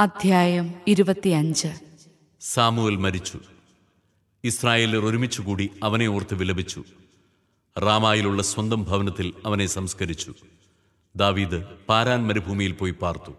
അധ്യായം ഇരുപത്തിയഞ്ച് സാമുവൽ മരിച്ചു ഇസ്രായേലർ ഒരുമിച്ചുകൂടി അവനെ ഓർത്ത് വിലപിച്ചു റാമായിലുള്ള സ്വന്തം ഭവനത്തിൽ അവനെ സംസ്കരിച്ചു ദാവീദ് പാരാൻ മരുഭൂമിയിൽ പോയി പാർത്തു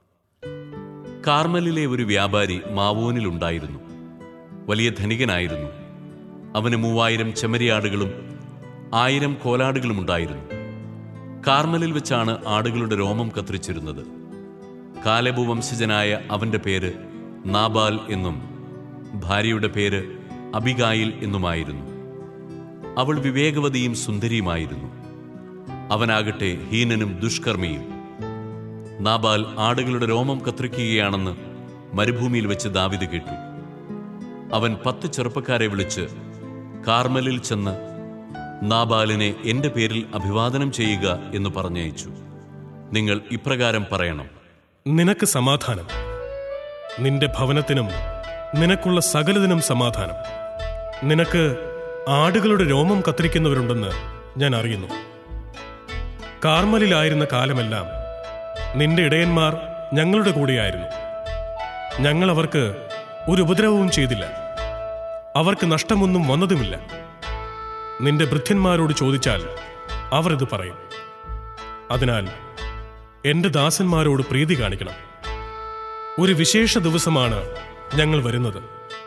കാർമലിലെ ഒരു വ്യാപാരി മാവോനിലുണ്ടായിരുന്നു വലിയ ധനികനായിരുന്നു അവന് മൂവായിരം ചെമ്മരിയാടുകളും ആയിരം കോലാടുകളും ഉണ്ടായിരുന്നു കാർമലിൽ വെച്ചാണ് ആടുകളുടെ രോമം കത്തിരിച്ചിരുന്നത് കാലബു വംശജനായ അവന്റെ പേര് നാബാൽ എന്നും ഭാര്യയുടെ പേര് അബിഗായിൽ എന്നുമായിരുന്നു അവൾ വിവേകവതിയും സുന്ദരിയുമായിരുന്നു അവനാകട്ടെ ഹീനനും ദുഷ്കർമ്മിയും നാബാൽ ആടുകളുടെ രോമം കത്രിക്കുകയാണെന്ന് മരുഭൂമിയിൽ വെച്ച് ദാവിദ് കേട്ടു അവൻ പത്ത് ചെറുപ്പക്കാരെ വിളിച്ച് കാർമലിൽ ചെന്ന് നാബാലിനെ എന്റെ പേരിൽ അഭിവാദനം ചെയ്യുക എന്ന് പറഞ്ഞയച്ചു നിങ്ങൾ ഇപ്രകാരം പറയണം നിനക്ക് സമാധാനം നിന്റെ ഭവനത്തിനും നിനക്കുള്ള സകലതിനും സമാധാനം നിനക്ക് ആടുകളുടെ രോമം കത്തിരിക്കുന്നവരുണ്ടെന്ന് ഞാൻ അറിയുന്നു കാർമലിലായിരുന്ന കാലമെല്ലാം നിന്റെ ഇടയന്മാർ ഞങ്ങളുടെ കൂടെയായിരുന്നു ഞങ്ങൾ അവർക്ക് ഒരു ഉപദ്രവവും ചെയ്തില്ല അവർക്ക് നഷ്ടമൊന്നും വന്നതുമില്ല നിന്റെ ഭൃത്യന്മാരോട് ചോദിച്ചാൽ അവർ ഇത് പറയും അതിനാൽ എന്റെ ദാസന്മാരോട് പ്രീതി കാണിക്കണം ഒരു വിശേഷ ദിവസമാണ് ഞങ്ങൾ വരുന്നത്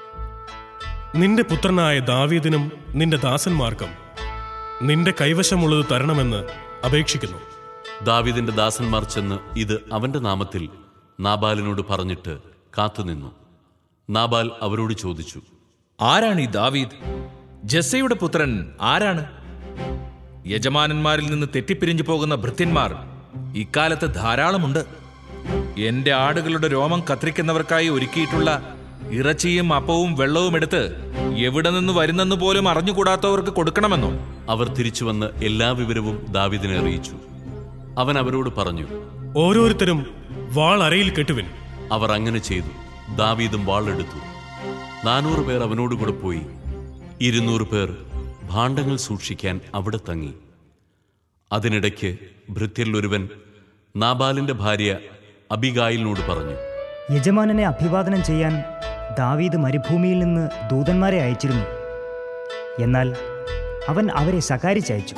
നിന്റെ പുത്രനായ ദാവീദിനും നിന്റെ ദാസന്മാർക്കും നിന്റെ കൈവശമുള്ളത് തരണമെന്ന് അപേക്ഷിക്കുന്നു ദാവിദിന്റെ ദാസന്മാർ ചെന്ന് ഇത് അവന്റെ നാമത്തിൽ നാബാലിനോട് പറഞ്ഞിട്ട് കാത്തുനിന്നു നാബാൽ അവരോട് ചോദിച്ചു ആരാണ് ഈ ദാവീദ് ജസ്സയുടെ പുത്രൻ ആരാണ് യജമാനന്മാരിൽ നിന്ന് തെറ്റിപ്പിരിഞ്ഞു പോകുന്ന ഭൃത്യന്മാർ ഇക്കാലത്ത് ധാരാളമുണ്ട് എന്റെ ആടുകളുടെ രോമം കത്തിരിക്കുന്നവർക്കായി ഒരുക്കിയിട്ടുള്ള ഇറച്ചിയും അപ്പവും വെള്ളവും എടുത്ത് എവിടെ നിന്ന് വരുന്നെന്ന് പോലും അറിഞ്ഞുകൂടാത്തവർക്ക് കൊടുക്കണമെന്നോ അവർ തിരിച്ചുവന്ന് എല്ലാ വിവരവും ദാവിദിനെ അറിയിച്ചു അവൻ അവരോട് പറഞ്ഞു ഓരോരുത്തരും വാൾ അരയിൽ കെട്ടുവിൻ അവർ അങ്ങനെ ചെയ്തു ദാവീദും വാളെടുത്തു നാനൂറ് പേർ അവനോടുകൂടെ പോയി ഇരുന്നൂറ് പേർ ഭാണ്ഡങ്ങൾ സൂക്ഷിക്കാൻ അവിടെ തങ്ങി അതിനിടയ്ക്ക് ഭൃത്യരിലൊരുവൻ നാബാലിന്റെ ഭാര്യ അബിഗായിലിനോട് പറഞ്ഞു യജമാനനെ അഭിവാദനം ചെയ്യാൻ ദാവീദ് മരുഭൂമിയിൽ നിന്ന് ദൂതന്മാരെ അയച്ചിരുന്നു എന്നാൽ അവൻ അവരെ ശകാരിച്ചയച്ചു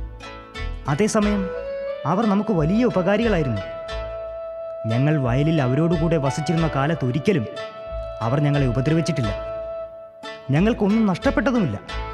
അതേസമയം അവർ നമുക്ക് വലിയ ഉപകാരികളായിരുന്നു ഞങ്ങൾ വയലിൽ അവരോടുകൂടെ വസിച്ചിരുന്ന കാലത്ത് ഒരിക്കലും അവർ ഞങ്ങളെ ഉപദ്രവിച്ചിട്ടില്ല ഞങ്ങൾക്കൊന്നും നഷ്ടപ്പെട്ടതുമില്ല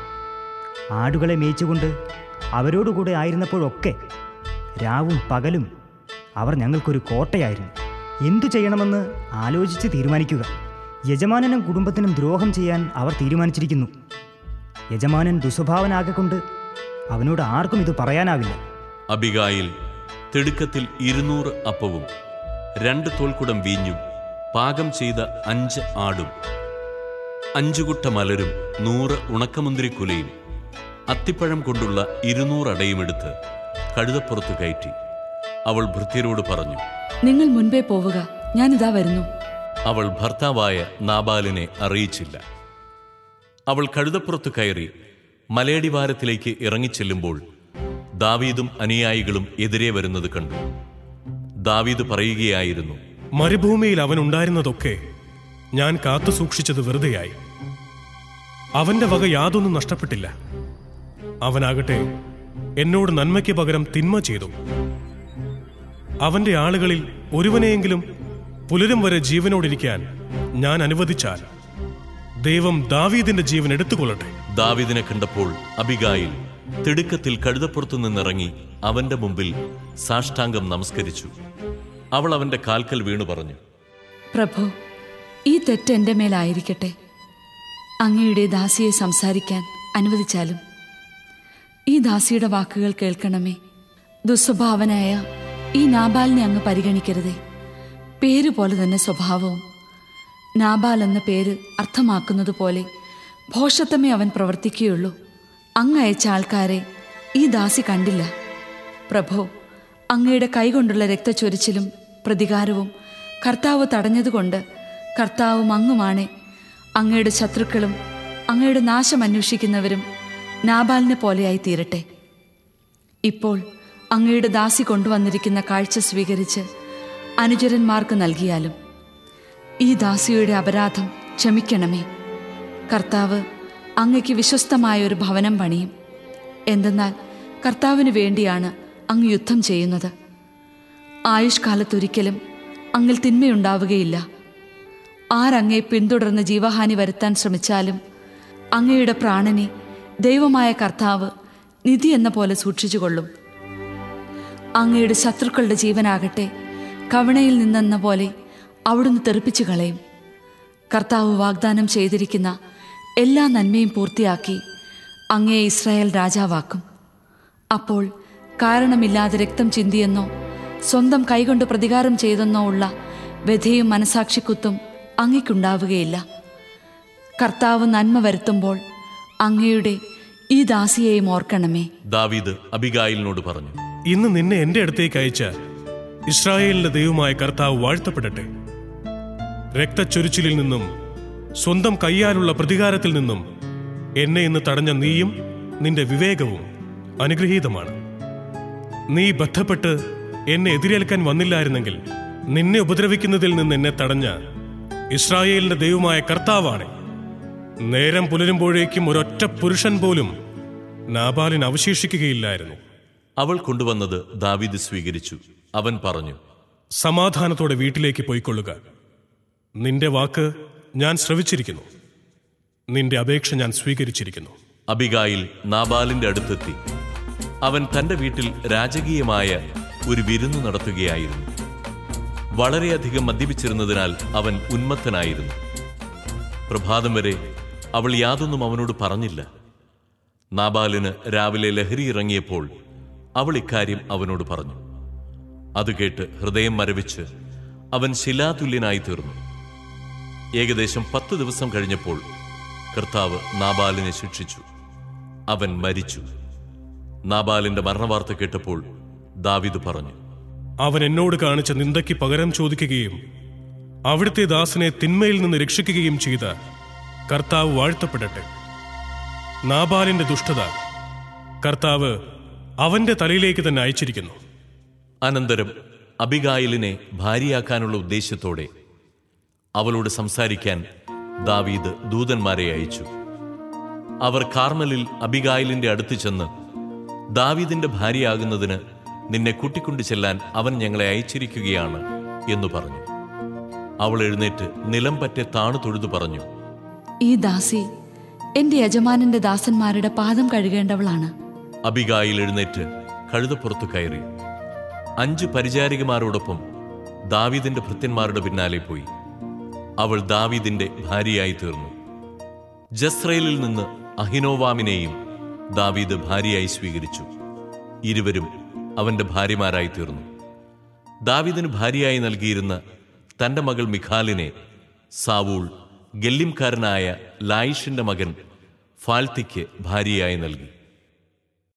ആടുകളെ മേയിച്ചുകൊണ്ട് അവരോടുകൂടെ ആയിരുന്നപ്പോഴൊക്കെ രാവും പകലും അവർ ഞങ്ങൾക്കൊരു കോട്ടയായിരുന്നു എന്തു ചെയ്യണമെന്ന് ആലോചിച്ച് തീരുമാനിക്കുക യജമാനനും കുടുംബത്തിനും ദ്രോഹം ചെയ്യാൻ അവർ തീരുമാനിച്ചിരിക്കുന്നു യജമാനൻ ദുസ്വഭാവനാകൊണ്ട് അവനോട് ആർക്കും ഇത് പറയാനാവില്ല അബിഗായിൽ തിടുക്കത്തിൽ ഇരുന്നൂറ് അപ്പവും രണ്ട് തോൽക്കുടം വീഞ്ഞും പാകം ചെയ്ത അഞ്ച് ആടും അഞ്ചുകുട്ട മലരും നൂറ് ഉണക്കമുന്തിരിക്കുലയും അത്തിപ്പഴം കൊണ്ടുള്ള ഇരുന്നൂറ് അടയും എടുത്ത് കഴുതപ്പുറത്ത് കയറ്റി അവൾ ഭൃത്യരോട് പറഞ്ഞു നിങ്ങൾ മുൻപേ പോവുക ഞാനിതാ വരുന്നു അവൾ ഭർത്താവായ നാബാലിനെ അറിയിച്ചില്ല അവൾ കഴുതപ്പുറത്ത് കയറി മലയടിവാരത്തിലേക്ക് ഇറങ്ങിച്ചെല്ലുമ്പോൾ ദാവീദും അനുയായികളും എതിരെ വരുന്നത് കണ്ടു ദാവീദ് പറയുകയായിരുന്നു മരുഭൂമിയിൽ അവൻ ഉണ്ടായിരുന്നതൊക്കെ ഞാൻ കാത്തു സൂക്ഷിച്ചത് വെറുതെയായി അവന്റെ വക യാതൊന്നും നഷ്ടപ്പെട്ടില്ല അവനാകട്ടെ എന്നോട് നന്മയ്ക്ക് പകരം തിന്മ ചെയ്തു അവന്റെ ആളുകളിൽ ഒരുവനെയെങ്കിലും പുലരും വരെ ജീവനോടിരിക്കാൻ ഞാൻ അനുവദിച്ചാൽ ദൈവം ദാവീദിന്റെ ജീവൻ എടുത്തുകൊള്ളട്ടെ ദാവീദിനെ കണ്ടപ്പോൾ അബിഗായിൽ തിടുക്കത്തിൽ കഴുതപ്പുറത്തു നിന്നിറങ്ങി അവന്റെ മുമ്പിൽ സാഷ്ടാംഗം നമസ്കരിച്ചു അവൾ അവന്റെ കാൽക്കൽ വീണു പറഞ്ഞു പ്രഭു ഈ തെറ്റ് എൻ്റെ മേലായിരിക്കട്ടെ അങ്ങയുടെ ദാസിയെ സംസാരിക്കാൻ അനുവദിച്ചാലും ഈ ദാസിയുടെ വാക്കുകൾ കേൾക്കണമേ ദുസ്വഭാവനായ ഈ നാബാലിനെ അങ്ങ് പരിഗണിക്കരുതേ പേര് പോലെ തന്നെ സ്വഭാവവും നാബാൽ എന്ന പേര് അർത്ഥമാക്കുന്നത് പോലെ ഭോഷത്വമേ അവൻ പ്രവർത്തിക്കുകയുള്ളൂ അങ്ങ് അയച്ച ആൾക്കാരെ ഈ ദാസി കണ്ടില്ല പ്രഭോ അങ്ങയുടെ കൈകൊണ്ടുള്ള രക്തച്ചൊരിച്ചിലും പ്രതികാരവും കർത്താവ് തടഞ്ഞതുകൊണ്ട് കർത്താവും അങ്ങുമാണ് അങ്ങയുടെ ശത്രുക്കളും അങ്ങയുടെ നാശം അന്വേഷിക്കുന്നവരും നാബാലിനെ പോലെയായി തീരട്ടെ ഇപ്പോൾ അങ്ങയുടെ ദാസി കൊണ്ടുവന്നിരിക്കുന്ന കാഴ്ച സ്വീകരിച്ച് അനുചരന്മാർക്ക് നൽകിയാലും ഈ ദാസിയുടെ അപരാധം ക്ഷമിക്കണമേ കർത്താവ് അങ്ങയ്ക്ക് വിശ്വസ്തമായ ഒരു ഭവനം പണിയും എന്തെന്നാൽ കർത്താവിന് വേണ്ടിയാണ് അങ്ങ് യുദ്ധം ചെയ്യുന്നത് ആയുഷ്കാലത്തൊരിക്കലും അങ്ങിൽ തിന്മയുണ്ടാവുകയില്ല ആരങ്ങയെ പിന്തുടർന്ന് ജീവഹാനി വരുത്താൻ ശ്രമിച്ചാലും അങ്ങയുടെ പ്രാണനെ ദൈവമായ കർത്താവ് നിധി എന്ന പോലെ സൂക്ഷിച്ചുകൊള്ളും അങ്ങയുടെ ശത്രുക്കളുടെ ജീവനാകട്ടെ കവണയിൽ നിന്നെന്ന പോലെ അവിടുന്ന് തെറിപ്പിച്ചു കളയും കർത്താവ് വാഗ്ദാനം ചെയ്തിരിക്കുന്ന എല്ലാ നന്മയും പൂർത്തിയാക്കി അങ്ങയെ ഇസ്രായേൽ രാജാവാക്കും അപ്പോൾ കാരണമില്ലാതെ രക്തം ചിന്തിയെന്നോ സ്വന്തം കൈകൊണ്ട് പ്രതികാരം ചെയ്തെന്നോ ഉള്ള വ്യഥയും മനസാക്ഷിക്കുത്തും അങ്ങയ്ക്കുണ്ടാവുകയില്ല കർത്താവ് നന്മ വരുത്തുമ്പോൾ അങ്ങയുടെ ഈ ദാസിയെയും ഓർക്കണമേ ദാവീദ് അബിഗായിലിനോട് പറഞ്ഞു ഇന്ന് നിന്നെ എന്റെ അടുത്തേക്ക് അയച്ച ഇസ്രായേലിന്റെ ദൈവമായ കർത്താവ് വാഴ്ത്തപ്പെടട്ടെ രക്തച്ചൊരിച്ചിലിൽ നിന്നും സ്വന്തം കയ്യാലുള്ള പ്രതികാരത്തിൽ നിന്നും എന്നെ ഇന്ന് തടഞ്ഞ നീയും നിന്റെ വിവേകവും അനുഗ്രഹീതമാണ് നീ ബന്ധപ്പെട്ട് എന്നെ എതിരേൽക്കാൻ വന്നില്ലായിരുന്നെങ്കിൽ നിന്നെ ഉപദ്രവിക്കുന്നതിൽ നിന്ന് എന്നെ തടഞ്ഞ ഇസ്രായേലിന്റെ ദൈവമായ കർത്താവാണ് നേരം പുലരുമ്പോഴേക്കും ഒരൊറ്റ പുരുഷൻ പോലും നാബാലിന് അവശേഷിക്കുകയില്ലായിരുന്നു അവൾ കൊണ്ടുവന്നത് ദാവീദ് സ്വീകരിച്ചു അവൻ പറഞ്ഞു സമാധാനത്തോടെ വീട്ടിലേക്ക് പോയിക്കൊള്ളുക നിന്റെ വാക്ക് ഞാൻ ശ്രവിച്ചിരിക്കുന്നു നിന്റെ അപേക്ഷ ഞാൻ സ്വീകരിച്ചിരിക്കുന്നു അബിഗായിൽ നാബാലിന്റെ അടുത്തെത്തി അവൻ തന്റെ വീട്ടിൽ രാജകീയമായ ഒരു വിരുന്നു നടത്തുകയായിരുന്നു വളരെയധികം മദ്യപിച്ചിരുന്നതിനാൽ അവൻ ഉന്മത്തനായിരുന്നു പ്രഭാതം വരെ അവൾ യാതൊന്നും അവനോട് പറഞ്ഞില്ല നാബാലിന് രാവിലെ ലഹരി ഇറങ്ങിയപ്പോൾ അവൾ ഇക്കാര്യം അവനോട് പറഞ്ഞു അത് കേട്ട് ഹൃദയം മരവിച്ച് അവൻ ശിലാതുല്യനായി തീർന്നു ഏകദേശം പത്ത് ദിവസം കഴിഞ്ഞപ്പോൾ കർത്താവ് നാബാലിനെ ശിക്ഷിച്ചു അവൻ മരിച്ചു നാബാലിന്റെ മരണവാർത്ത കേട്ടപ്പോൾ ദാവിദ് പറഞ്ഞു അവൻ എന്നോട് കാണിച്ച നിന്ദയ്ക്ക് പകരം ചോദിക്കുകയും അവിടുത്തെ ദാസനെ തിന്മയിൽ നിന്ന് രക്ഷിക്കുകയും ചെയ്ത കർത്താവ് വാഴ്ത്തപ്പെടട്ടെ നാബാലിന്റെ ദുഷ്ടത കർത്താവ് അവന്റെ തലയിലേക്ക് തന്നെ അയച്ചിരിക്കുന്നു അനന്തരം അബിഗായിലിനെ ഭാര്യയാക്കാനുള്ള ഉദ്ദേശ്യത്തോടെ അവളോട് സംസാരിക്കാൻ ദാവീദ് ദൂതന്മാരെ അയച്ചു അവർ കാർമലിൽ അബിഗായിലിന്റെ അടുത്ത് ചെന്ന് ദാവീദിന്റെ ഭാര്യയാകുന്നതിന് നിന്നെ കൂട്ടിക്കൊണ്ടു ചെല്ലാൻ അവൻ ഞങ്ങളെ അയച്ചിരിക്കുകയാണ് എന്ന് പറഞ്ഞു അവൾ എഴുന്നേറ്റ് നിലം പറ്റെ താണു തൊഴുതു പറഞ്ഞു ഈ ദാസി എന്റെ യജമാനന്റെ ദാസന്മാരുടെ പാദം കഴുകേണ്ടവളാണ് അബിഗായിൽ എഴുന്നേറ്റ് കഴുതപ്പുറത്തു കയറി അഞ്ച് പരിചാരികമാരോടൊപ്പം ദാവീദിന്റെ ഭൃത്യന്മാരുടെ പിന്നാലെ പോയി അവൾ ദാവീദിന്റെ ഭാര്യയായി തീർന്നു ജസ്രയേലിൽ നിന്ന് അഹിനോവാമിനെയും ദാവീദ് ഭാര്യയായി സ്വീകരിച്ചു ഇരുവരും അവന്റെ ഭാര്യമാരായി തീർന്നു ദാവീദിന് ഭാര്യയായി നൽകിയിരുന്ന തന്റെ മകൾ മിഖാലിനെ സാവൂൾ ഗല്ലിംകാരനായ ലായിഷിന്റെ മകൻ ഫാൽത്തിക്ക് ഭാര്യയായി നൽകി